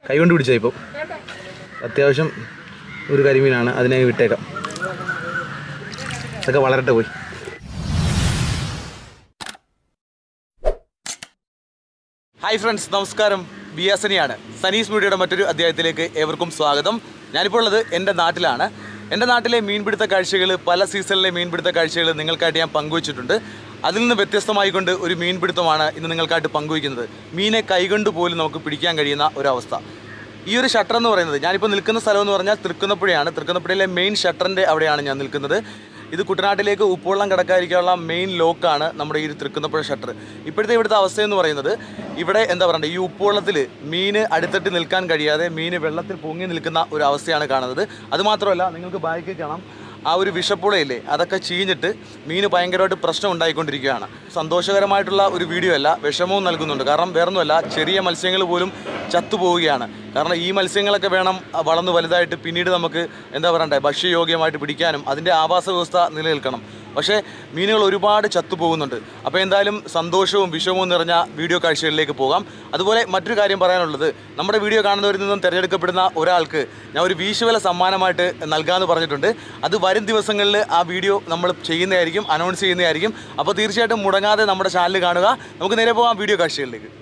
കൈകൊണ്ട് പിടിച്ചാൽ ഇപ്പോൾ അത്യാവശ്യം ഒരു കരിമീനാണ് അതിനെ വിട്ടേക്കാം ഇതൊക്കെ വളരട്ടെ പോയി ഹായ് ഫ്രണ്ട്സ് നമസ്കാരം ബി എസ് സനിയാണ് സനീസ് മീഡിയയുടെ മറ്റൊരു അധ്യായത്തിലേക്ക് ഏവർക്കും സ്വാഗതം ഞാനിപ്പോൾ ഉള്ളത് എൻ്റെ നാട്ടിലാണ് എൻ്റെ നാട്ടിലെ മീൻപിടുത്ത കാഴ്ചകൾ പല സീസണിലെ മീൻപിടുത്ത കാഴ്ചകൾ നിങ്ങൾക്കായിട്ട് ഞാൻ പങ്കുവച്ചിട്ടുണ്ട് അതിൽ നിന്ന് വ്യത്യസ്തമായിക്കൊണ്ട് ഒരു മീൻപിടുത്തമാണ് ഇന്ന് നിങ്ങൾക്കായിട്ട് പങ്കുവയ്ക്കുന്നത് മീനെ കൈകൊണ്ട് പോലും നമുക്ക് പിടിക്കാൻ കഴിയുന്ന ഒരവസ്ഥ ഈ ഒരു ഷട്ടർ എന്ന് പറയുന്നത് ഞാനിപ്പോൾ നിൽക്കുന്ന സ്ഥലം എന്ന് പറഞ്ഞാൽ തൃക്കുന്നപ്പുഴയാണ് തൃക്കുന്നപ്പുഴയിലെ മെയിൻ ഷട്ടറിൻ്റെ അവിടെയാണ് ഞാൻ നിൽക്കുന്നത് ഇത് കുട്ടനാട്ടിലേക്ക് ഉപ്പുവെള്ളം കിടക്കാതിരിക്കാനുള്ള മെയിൻ ലോക്കാണ് നമ്മുടെ ഈ ഒരു തൃക്കുന്നപ്പുഴ ഷട്ടർ ഇപ്പോഴത്തെ ഇവിടുത്തെ അവസ്ഥ എന്ന് പറയുന്നത് ഇവിടെ എന്താ പറയണ്ടേ ഈ ഉപ്പുവെള്ളത്തിൽ മീന് അടുത്തിട്ട് നിൽക്കാൻ കഴിയാതെ മീന് വെള്ളത്തിൽ പൊങ്ങി നിൽക്കുന്ന ഒരു അവസ്ഥയാണ് കാണുന്നത് അതുമാത്രമല്ല നിങ്ങൾക്ക് ബാക്കിൽ കാണാം ആ ഒരു വിഷപ്പുളയില്ലേ അതൊക്കെ ചീഞ്ഞിട്ട് മീന് ഭയങ്കരമായിട്ട് പ്രശ്നം ഉണ്ടായിക്കൊണ്ടിരിക്കുകയാണ് സന്തോഷകരമായിട്ടുള്ള ഒരു വീഡിയോ അല്ല വിഷമവും നൽകുന്നുണ്ട് കാരണം വേറൊന്നുമല്ല ചെറിയ മത്സ്യങ്ങൾ പോലും ചത്തുപോവുകയാണ് കാരണം ഈ മത്സ്യങ്ങളൊക്കെ വേണം അഹ് വളർന്ന് വലുതായിട്ട് പിന്നീട് നമുക്ക് എന്താ പറയണ്ടേ ഭക്ഷ്യയോഗ്യമായിട്ട് പിടിക്കാനും അതിൻ്റെ ആവാസ വ്യവസ്ഥ നിലനിൽക്കണം പക്ഷേ മീനുകൾ ഒരുപാട് ചത്തുപോകുന്നുണ്ട് അപ്പോൾ എന്തായാലും സന്തോഷവും വിഷമവും നിറഞ്ഞ വീഡിയോ കാഴ്ചകളിലേക്ക് പോകാം അതുപോലെ മറ്റൊരു കാര്യം പറയാനുള്ളത് നമ്മുടെ വീഡിയോ കാണുന്നവരിൽ നിന്നും തിരഞ്ഞെടുക്കപ്പെടുന്ന ഒരാൾക്ക് ഞാൻ ഒരു വീശുവില സമ്മാനമായിട്ട് നൽകാമെന്ന് പറഞ്ഞിട്ടുണ്ട് അത് വരും ദിവസങ്ങളിൽ ആ വീഡിയോ നമ്മൾ ചെയ്യുന്നതായിരിക്കും അനൗൺസ് ചെയ്യുന്നതായിരിക്കും അപ്പോൾ തീർച്ചയായിട്ടും മുടങ്ങാതെ നമ്മുടെ ചാനൽ കാണുക നമുക്ക് നേരെ പോകാം വീഡിയോ കാഴ്ചകളിലേക്ക്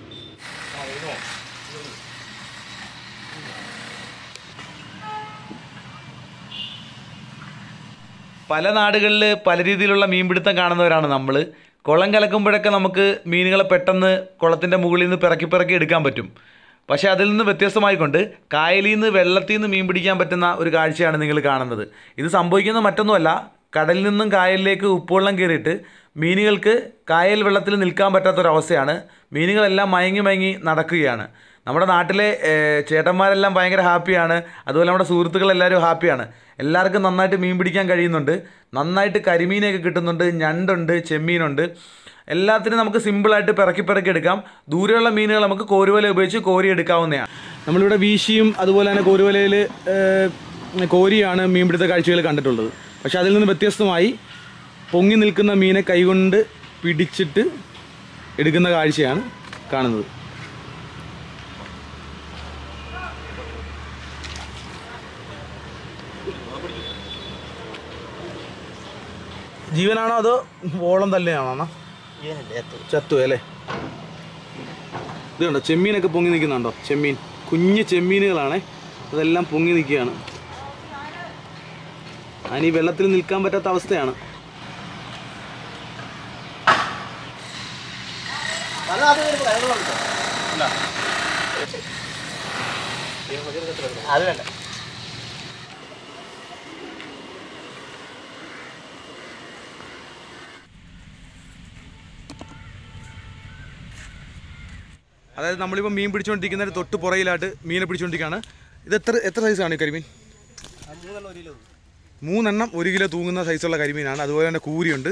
പല നാടുകളിൽ പല രീതിയിലുള്ള മീൻപിടുത്തം കാണുന്നവരാണ് നമ്മൾ കുളം കലക്കുമ്പോഴൊക്കെ നമുക്ക് മീനുകളെ പെട്ടെന്ന് കുളത്തിൻ്റെ മുകളിൽ നിന്ന് പിറക്കി പിറക്കി എടുക്കാൻ പറ്റും പക്ഷേ അതിൽ നിന്ന് വ്യത്യസ്തമായിക്കൊണ്ട് കായലിൽ നിന്ന് വെള്ളത്തിൽ നിന്ന് മീൻ പിടിക്കാൻ പറ്റുന്ന ഒരു കാഴ്ചയാണ് നിങ്ങൾ കാണുന്നത് ഇത് സംഭവിക്കുന്നത് മറ്റൊന്നുമല്ല കടലിൽ നിന്നും കായലിലേക്ക് ഉപ്പുവെള്ളം കയറിയിട്ട് മീനുകൾക്ക് കായൽ വെള്ളത്തിൽ നിൽക്കാൻ പറ്റാത്തൊരവസ്ഥയാണ് മീനുകളെല്ലാം മയങ്ങി മയങ്ങി നടക്കുകയാണ് നമ്മുടെ നാട്ടിലെ ഏഹ്, ചേട്ടന്മാരെല്ലാം ഭയങ്കര ഹാപ്പിയാണ് അതുപോലെ നമ്മുടെ സുഹൃത്തുക്കളെല്ലാവരും ഹാപ്പിയാണ് എല്ലാവർക്കും നന്നായിട്ട് മീൻ പിടിക്കാൻ കഴിയുന്നുണ്ട് നന്നായിട്ട് കരിമീനൊക്കെ കിട്ടുന്നുണ്ട് ഞണ്ടുണ്ട് ചെമ്മീനുണ്ട് എല്ലാത്തിനും നമുക്ക് സിമ്പിളായിട്ട് പിറക്കി പിറക്കി എടുക്കാം ദൂരെയുള്ള മീനുകൾ നമുക്ക് കോരുവല ഉപയോഗിച്ച് കോരി എടുക്കാവുന്നതാണ് നമ്മളിവിടെ വീശിയും അതുപോലെ തന്നെ കോരുവലയിൽ കോരിയാണ് മീൻപിടുത്ത കാഴ്ചകൾ കണ്ടിട്ടുള്ളത് പക്ഷെ അതിൽ നിന്ന് വ്യത്യസ്തമായി പൊങ്ങി നിൽക്കുന്ന മീനെ കൈകൊണ്ട് പിടിച്ചിട്ട് എടുക്കുന്ന കാഴ്ചയാണ് കാണുന്നത് ജീവനാണോ അതോ ഓളം തന്നെയാണോ അണ്ണാ ചത്തു അല്ലേ ഇത് കണ്ടോ ചെമ്മീനൊക്കെ പൊങ്ങി നിൽക്കുന്നുണ്ടോ ചെമ്മീൻ കുഞ്ഞു ചെമ്മീനുകളാണേ അതെല്ലാം പൊങ്ങി നിൽക്കുകയാണ് അതിന് ഈ വെള്ളത്തിൽ നിൽക്കാൻ പറ്റാത്ത അവസ്ഥയാണ് അത് വേണ്ട അതായത് നമ്മളിപ്പോൾ മീൻ പിടിച്ചുകൊണ്ടിരിക്കുന്നതിന് തൊട്ട് പുറയിലായിട്ട് മീനെ പിടിച്ചുകൊണ്ടിരിക്കുകയാണ് ഇത് എത്ര എത്ര സൈസാണ് ഈ കരിമീൻ മൂന്നെണ്ണം ഒരു കിലോ മൂന്നെണ്ണം ഒരു കിലോ തൂങ്ങുന്ന സൈസുള്ള കരിമീനാണ് അതുപോലെ തന്നെ കൂരിയുണ്ട്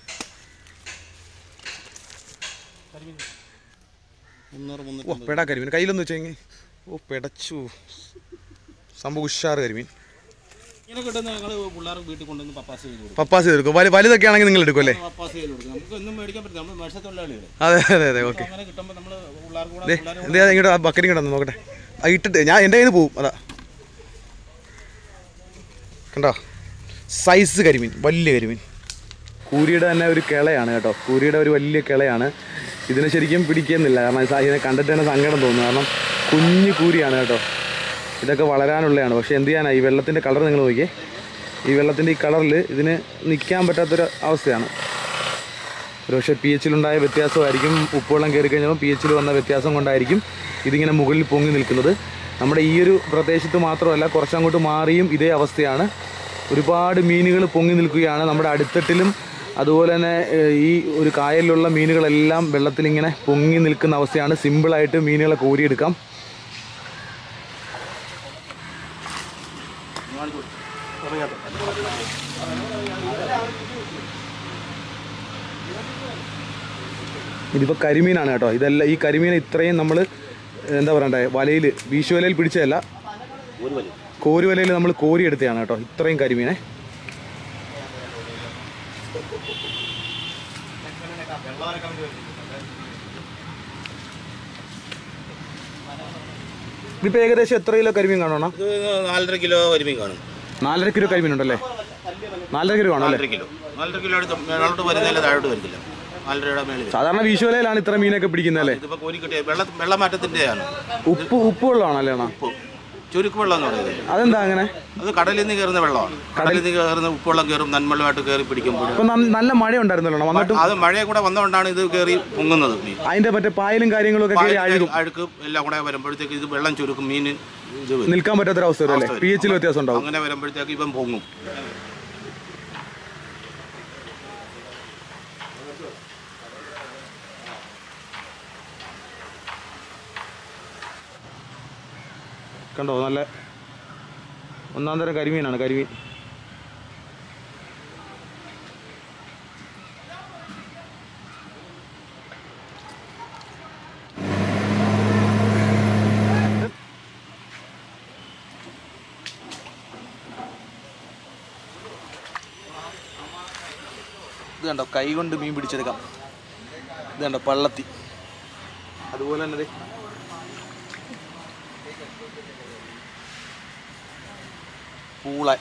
മുന്നൂറ് മുന്നൂറ് ഓ പെടാ കരിമീൻ കയ്യിലൊന്ന് വെച്ചെങ്കിൽ ഓ പെടച്ചു സംഭവം ഉഷാറ് കരിമീൻ ഇങ്ങനെ കിട്ടുന്ന ഞങ്ങൾ പിള്ളേർ വീട്ടിൽ കൊണ്ടുവന്ന് പപ്പാസ് ചെയ്ത് കൊടുക്കും പപ്പാസ് എടുക്കും വലു വലുതൊക്കെ ആണെങ്കിൽ നിങ്ങൾ എടുക്കും അല്ലേ പപ്പാസ് ചെയ്ത് കൊടുക്കും നമുക്ക് ഒന്നും മേടിക്കാൻ പറ്റില്ല നമ്മൾ മത്സ്യത്തൊഴിലാളികൾ അതെ അതെ അതെ ഓക്കെ അങ്ങനെ കിട്ടുമ്പോൾ നമ്മൾ പിള്ളേർക്ക് കൂടെ ദേ പിള്ളേർ എന്തേ ഇങ്ങോട്ട് ആ ബക്കറ്റ് ഇങ്ങോട്ട് വന്ന് നോക്കട്ടെ ആ ഇട്ടിട്ട് ഞാൻ എൻ്റെ കയ്യിൽ നിന്ന് പോവും അതാ കണ്ടോ സൈസ് കരിമീൻ വലിയ കരിമീൻ കൂരിയുടെ തന്നെ ഒരു കിളയാണ് കേട്ടോ കൂരിയുടെ ഒരു വലിയ കിളയാണ് ഇതിനെ ശരിക്കും പിടിക്കുന്നില്ല കാരണം ഇത് ഇതിനെ കണ്ടിട്ട് തന്നെ സങ്കടം തോന്നുന്നു കാരണം കുഞ്ഞു കൂരിയാണ് കേട്ടോ ഇതൊക്കെ വളരാനുള്ളതാണ് പക്ഷേ എന്ത് ചെയ്യാനാണ് ഈ വെള്ളത്തിൻ്റെ കളർ നിങ്ങൾ നോക്കിയേ ഈ വെള്ളത്തിൻ്റെ ഈ കളറിൽ ഇതിന് നിൽക്കാൻ പറ്റാത്തൊരു അവസ്ഥയാണ് ഒരുപക്ഷെ പി എച്ചിലുണ്ടായ വ്യത്യാസമായിരിക്കും ഉപ്പുവെള്ളം കയറി കഴിഞ്ഞപ്പോൾ പി എച്ചിൽ വന്ന വ്യത്യാസം കൊണ്ടായിരിക്കും ഇതിങ്ങനെ മുകളിൽ പൊങ്ങി നിൽക്കുന്നത് നമ്മുടെ ഈ ഒരു പ്രദേശത്ത് മാത്രമല്ല കുറച്ചങ്ങോട്ട് മാറിയും ഇതേ അവസ്ഥയാണ് ഒരുപാട് മീനുകൾ പൊങ്ങി നിൽക്കുകയാണ് നമ്മുടെ അടുത്തട്ടിലും അതുപോലെ തന്നെ ഏഹ്, ഈ ഒരു കായലിലുള്ള മീനുകളെല്ലാം വെള്ളത്തിലിങ്ങനെ പൊങ്ങി നിൽക്കുന്ന അവസ്ഥയാണ് സിമ്പിളായിട്ട് മീനുകളെ കോരിയെടുക്കാം ഇതിപ്പോൾ കരിമീനാണ് കേട്ടോ ഇതെല്ലാം ഈ കരിമീൻ ഇത്രയും നമ്മൾ എന്താ പറയണ്ടേ വലയിൽ വീശുവലയിൽ പിടിച്ചതല്ല കോരുവലയിൽ നമ്മൾ കോരിയെടുത്തതാണ് കേട്ടോ ഇത്രയും കരിമീനെ ഇതിപ്പോൾ ഏകദേശം എത്ര കിലോ കരിമീൻ കാണണം ഇത് നാലര കിലോ കരിമീൻ കാണും നാലര കിലോ കരിമീൻ ഉണ്ടല്ലേ നാലര കിലോ കാണും അല്ലേ നാലര കിലോ നാലര കിലോ അടുത്ത് മേളോട്ട് വരുന്നതിൽ താഴോട്ട് വരത്തില്ല നാലരയുടെ മേളിൽ വരും. സാധാരണ വിഷുവലയിലാണ് ഇത്ര മീനൊക്കെ പിടിക്കുന്നത് അല്ലേ ഇതിപ്പോ കോരി കിട്ടിയ വെള്ള വെള്ളമാറ്റത്തിൻ്റെയാണ് ഉപ്പ് ഉപ്പ് വെള്ളമാണല്ലേ അണ്ണാ ഉപ്പ് ചുരുക്ക് വെള്ളം എന്ന് പറയുന്നത് അതെന്താ അങ്ങനെ അത് കടലിൽ നിന്ന് കയറുന്ന വെള്ളമാണ് കടലിൽ നിന്ന് കയറുന്ന ഉപ്പുവെള്ളം കയറും നന്മളമായിട്ട് കയറി പിടിക്കുമ്പോൾ ഇപ്പൊ ന- നല്ല മഴ ഉണ്ടായിരുന്നല്ലോ വന്നിട്ട് അത് മഴയെ കൂടെ വന്നുകൊണ്ടാണ് ഇത് കയറി പൊങ്ങുന്നത് മീൻ അതിന്റെ മറ്റേ പായലും കാര്യങ്ങളും ഒക്കെ കയറി അഴുകും അഴുക്ക് എല്ലാം കൂടെ വരുമ്പോഴത്തേക്ക് ഇത് വെള്ളം ചുരുക്കും മീൻ ഇത് വരും. നിൽക്കാൻ പറ്റാത്തൊരവസ്ഥ വരും അല്ലേ പി എച്ചിൽ വ്യത്യാസം ഉണ്ടാവും അങ്ങനെ വരുമ്പോഴത്തേക്ക് ഇവൻ പൊങ്ങും കണ്ടോ നല്ല ഒന്നാം തരം കരിമീനാണ് കരിമീൻ ഇത് കണ്ടോ കൈ കൊണ്ട് മീൻ പിടിച്ചെടുക്കാം ഇത് കണ്ടോ പള്ളത്തി അതുപോലെ തന്നെ ദേ പൂളൻ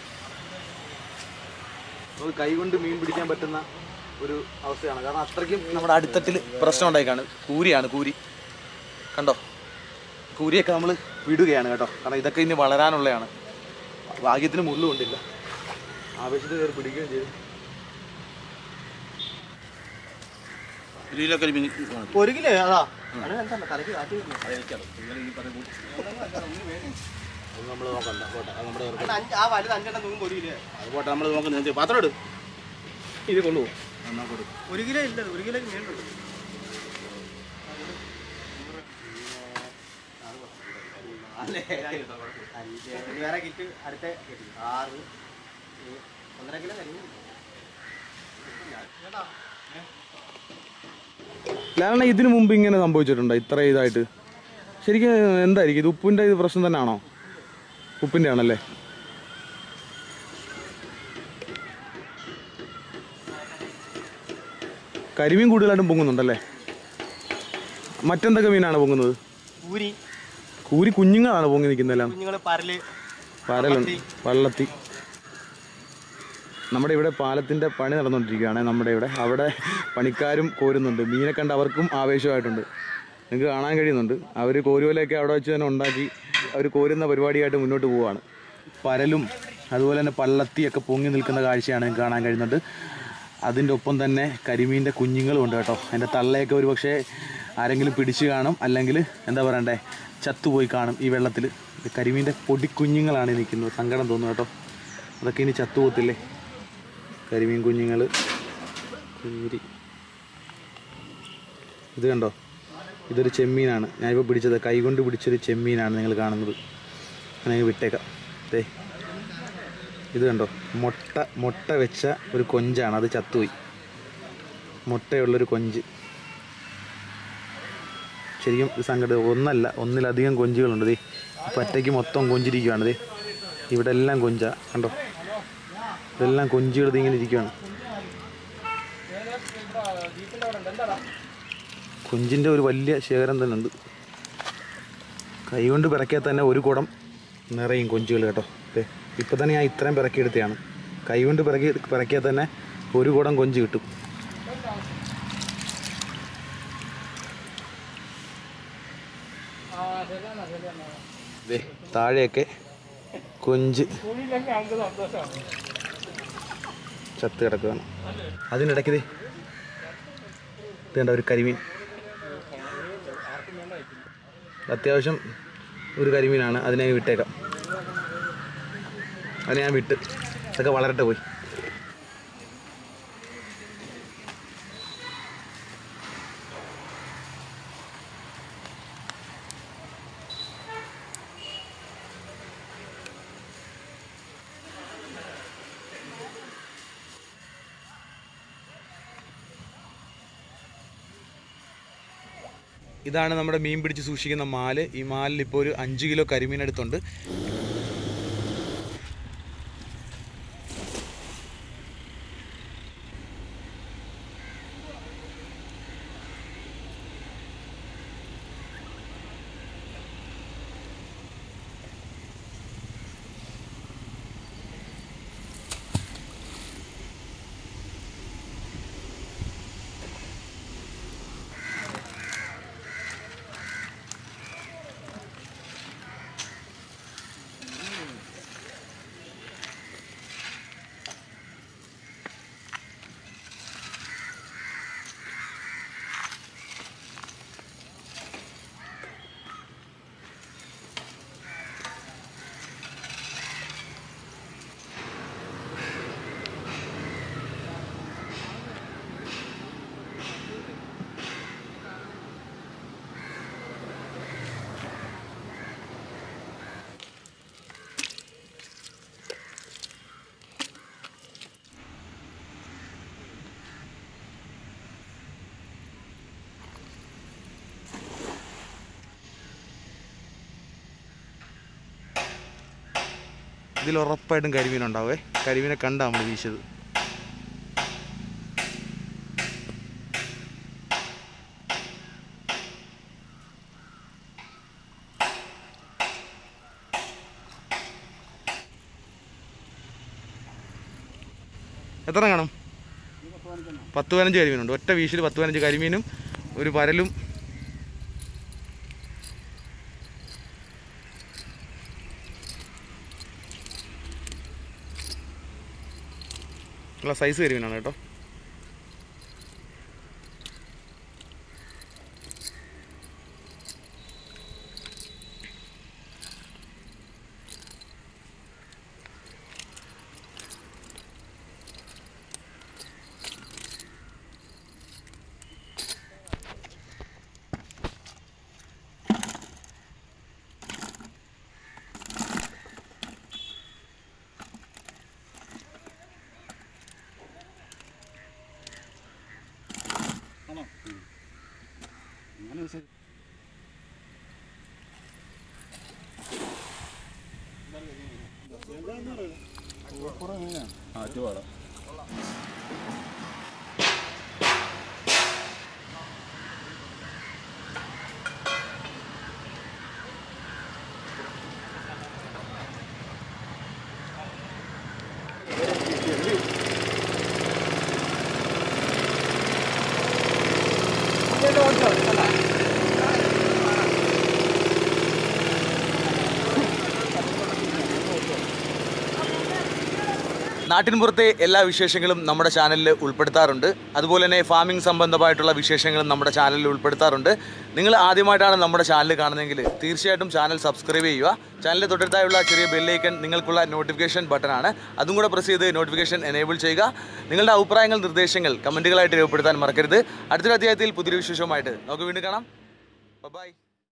നമുക്ക് കൈകൊണ്ട് മീൻ പിടിക്കാൻ പറ്റുന്ന ഒരു അവസ്ഥയാണ് കാരണം അത്രയ്ക്കും നമ്മുടെ അടുത്തട്ടിൽ പ്രശ്നം ഉണ്ടായിക്കാണ് കൂരിയാണ് കൂരി കണ്ടോ കൂരിയൊക്കെ നമ്മൾ വിടുകയാണ് കേട്ടോ കാരണം ഇതൊക്കെ ഇനി വളരാനുള്ളതാണ് ഭാഗ്യത്തിന് മുള്ളു കൊണ്ടില്ല ആവശ്യത്തിന് കയറി പിടിക്കുകയും ചെയ്തു ഒരു കിലോ കരിമീൻ കാണും. ഒരു കിലോ അതാ നമ്മൾ നോക്കണ്ട പോട്ടെ അത് നമ്മുടെ അത് പോട്ടെ നമ്മൾ നോക്കുന്നത് പാത്രം എടു ഇത് കൊണ്ടുപോകും ഒരു കിലോ ഇല്ല ഒരു കിലോ മേലുണ്ട് വേറെ കിറ്റ് അടുത്ത ആറ് ഏഴ്, ഒന്നര കിലോ കരിമീൻ ലാലണ ഇതിനു മുമ്പ് ഇങ്ങനെ സംഭവിച്ചിട്ടുണ്ടോ ഇത്ര ഇതായിട്ട് ശരിക്കും എന്തായിരിക്കും ഇത് ഉപ്പിൻ്റെ ഇത് പ്രശ്നം തന്നെയാണോ ഉപ്പിൻ്റെ ആണല്ലേ കരിമീൻ കൂടുതലായിട്ടും പൊങ്ങുന്നുണ്ടല്ലേ മറ്റെന്തൊക്കെ മീനാണ് പൊങ്ങുന്നത് പൂരി കൂരി കുഞ്ഞുങ്ങളാണ് പൊങ്ങി നിൽക്കുന്നതെല്ലാം കുഞ്ഞുങ്ങൾ പരല് പരലുണ്ട് വള്ളത്തി നമ്മുടെ ഇവിടെ പാലത്തിൻ്റെ പണി നടന്നുകൊണ്ടിരിക്കുകയാണ് നമ്മുടെ ഇവിടെ അവിടെ പണിക്കാരും കോരുന്നുണ്ട് മീനെ കണ്ട് അവർക്കും ആവേശമായിട്ടുണ്ട് നിങ്ങൾക്ക് കാണാൻ കഴിയുന്നുണ്ട് അവർ കോരുവലയൊക്കെ അവിടെ വെച്ച് തന്നെ ഉണ്ടാക്കി അവർ കോരുന്ന പരിപാടിയായിട്ട് മുന്നോട്ട് പോവുകയാണ് പരലും അതുപോലെ തന്നെ പള്ളത്തിയൊക്കെ പൊങ്ങി നിൽക്കുന്ന കാഴ്ചയാണ് നിങ്ങൾക്ക് കാണാൻ കഴിയുന്നുണ്ട് അതിൻ്റെ ഒപ്പം തന്നെ കരിമീൻ്റെ കുഞ്ഞുങ്ങളും ഉണ്ട് കേട്ടോ അതിൻ്റെ തള്ളയൊക്കെ ഒരു പക്ഷേ ആരെങ്കിലും പിടിച്ച് കാണും അല്ലെങ്കിൽ എന്താ പറയണ്ടേ ചത്തുപോയി കാണും ഈ വെള്ളത്തിൽ കരിമീൻ്റെ പൊടിക്കുഞ്ഞുങ്ങളാണ് ഈ നിൽക്കുന്നത് സങ്കടം തോന്നുന്നു കേട്ടോ അതൊക്കെ ഇനി ചത്തുപോകത്തില്ലേ കരിമീൻ കുഞ്ഞുങ്ങൾ കൂരി ഇത് കണ്ടോ ഇതൊരു ചെമ്മീനാണ് ഞാനിപ്പോൾ പിടിച്ചത് കൈകൊണ്ട് പിടിച്ചൊരു ചെമ്മീനാണ് നിങ്ങൾ കാണുന്നത് ഞാൻ വിട്ടേക്കാം ദേ ഇത് കണ്ടോ മുട്ട മുട്ട വെച്ച ഒരു കൊഞ്ചാണ് അത് ചത്തുപോയി മുട്ടയുള്ളൊരു കൊഞ്ച് ശരിക്കും ഇത് സങ്കടം ഒന്നല്ല ഒന്നിലധികം കൊഞ്ചുകളുണ്ട് ദേ പറ്റയ്ക്ക് മൊത്തം കൊഞ്ചിരിക്കുകയാണ് ദേ ഇവിടെ എല്ലാം കൊഞ്ച കണ്ടോ ഇതെല്ലാം കൊഞ്ചുകൾ ദേ ഇങ്ങനെ ഇരിക്കുകയാണ് കൊഞ്ചിൻ്റെ ഒരു വലിയ ശേഖരം തന്നെ ഉണ്ട് കൈകൊണ്ട് പിറക്കിയാൽ തന്നെ ഒരു കുടം നിറയും കൊഞ്ചുകൾ കേട്ടോ ദേ ഇപ്പം തന്നെ ഞാൻ ഇത്രയും പിറക്കിയെടുത്തതാണ് കൈകൊണ്ട് പിറക്കി പിറക്കിയാൽ തന്നെ ഒരു കുടം കൊഞ്ച് കിട്ടും ദേ താഴെയൊക്കെ കൊഞ്ച് ചത്ത് കിടക്കുകയാണ് അതിനിടയ്ക്ക് ദേ ഇത് കണ്ട ഒരു കരിമീൻ അത്യാവശ്യം ഒരു കരിമീനാണ് അതിനെ വിട്ടേക്കാം അതിനെ ഞാൻ വിട്ട് അതൊക്കെ വളരട്ടെ പോയി ഇതാണ് നമ്മുടെ മീൻ പിടിച്ച് സൂക്ഷിക്കുന്ന മാല് ഈ മാലിൽ ഇപ്പോൾ ഒരു അഞ്ച് കിലോ കരിമീൻ അടുത്തുണ്ട് ഇതിൽ ഉറപ്പായിട്ടും കരിമീൻ ഉണ്ടാവേ കരിമീനെ കണ്ടാ നമ്മൾ വീശത് എത്ര കാണും പത്ത് പതിനഞ്ച് കരിമീനുണ്ട് ഒറ്റ വീശിൽ പത്ത് പതിനഞ്ച് കരിമീനും ഒരു പരലും ഉള്ള സൈസ് കരിമീനാണ് കേട്ടോ നാട്ടിൻപുറത്തെ എല്ലാ വിശേഷങ്ങളും നമ്മുടെ ചാനലിൽ ഉൾപ്പെടുത്താറുണ്ട് അതുപോലെ തന്നെ ഫാമിംഗ് സംബന്ധമായിട്ടുള്ള വിശേഷങ്ങളും നമ്മുടെ ചാനലിൽ ഉൾപ്പെടുത്താറുണ്ട് നിങ്ങൾ ആദ്യമായിട്ടാണ് നമ്മുടെ ചാനൽ കാണുന്നതെങ്കിൽ തീർച്ചയായിട്ടും ചാനൽ സബ്സ്ക്രൈബ് ചെയ്യുക ചാനലിൽ തൊട്ടടുത്തായുള്ള ചെറിയ ബെല്ലൈക്കൺ നിങ്ങൾക്കുള്ള നോട്ടിഫിക്കേഷൻ ബട്ടണാണ് അതും കൂടെ പ്രസ് ചെയ്ത് നോട്ടിഫിക്കേഷൻ എനേബിൾ ചെയ്യുക നിങ്ങളുടെ അഭിപ്രായങ്ങൾ നിർദ്ദേശങ്ങൾ കമൻറ്റുകളായിട്ട് രേഖപ്പെടുത്താൻ മറക്കരുത് അടുത്തൊരു അധ്യായത്തിൽ പുതിയൊരു വിശേഷവുമായിട്ട് നമുക്ക് വീണ്ടും കാണാം ബൈ